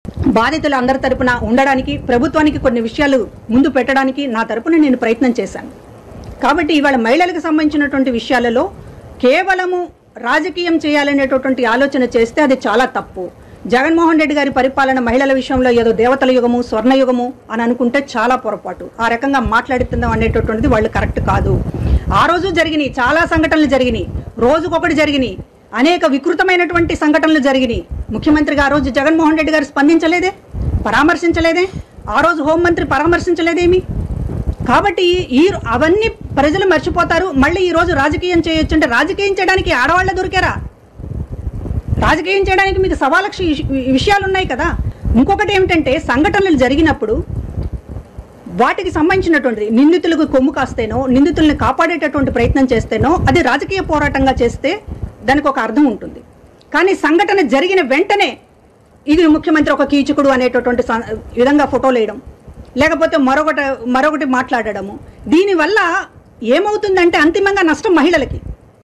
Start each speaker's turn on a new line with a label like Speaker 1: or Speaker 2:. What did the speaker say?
Speaker 1: బాధితులు అందరి తరపున ఉండడానికి ప్రభుత్వానికి కొన్ని విషయాలు ముందు పెట్టడానికి నా తరపున నేను ప్రయత్నం చేశాను కాబట్టి ఇవాళ మహిళలకు సంబంధించినటువంటి విషయాలలో కేవలము రాజకీయం చేయాలనేటటువంటి ఆలోచన చేస్తే అది చాలా తప్పు జగన్మోహన్ రెడ్డి గారి పరిపాలన మహిళల విషయంలో ఏదో దేవతల యుగము స్వర్ణయుగము అని అనుకుంటే చాలా పొరపాటు ఆ రకంగా మాట్లాడుతుందాం అనేటటువంటిది వాళ్ళు కరెక్ట్ కాదు ఆ రోజు జరిగినాయి చాలా సంఘటనలు జరిగినాయి రోజుకొకటి జరిగినాయి అనేక వికృతమైనటువంటి సంఘటనలు జరిగినాయి ముఖ్యమంత్రిగా ఆ రోజు జగన్మోహన్ రెడ్డి గారు స్పందించలేదే పరామర్శించలేదే ఆ రోజు హోంమంత్రి పరామర్శించలేదేమి కాబట్టి ఈ అవన్నీ ప్రజలు మర్చిపోతారు మళ్ళీ ఈ రోజు రాజకీయం చేయొచ్చు అంటే రాజకీయం చేయడానికి ఆడవాళ్ళ దొరికారా రాజకీయం చేయడానికి మీకు సవాలక్ష విషయాలు ఉన్నాయి కదా ఇంకొకటి ఏమిటంటే సంఘటనలు జరిగినప్పుడు వాటికి సంబంధించినటువంటిది నిందితులకు కొమ్ము కాస్తేనో నిందితుల్ని కాపాడేటటువంటి ప్రయత్నం చేస్తేనో అది రాజకీయ పోరాటంగా చేస్తే దానికి ఒక అర్థం ఉంటుంది కానీ సంఘటన జరిగిన వెంటనే ఇది ముఖ్యమంత్రి ఒక కీచకుడు అనేటటువంటి సం- విధంగా ఫోటోలు వేయడం లేకపోతే మరొకటి మరొకటి మాట్లాడడము దీనివల్ల ఏమవుతుందంటే అంతిమంగా నష్టం మహిళలకి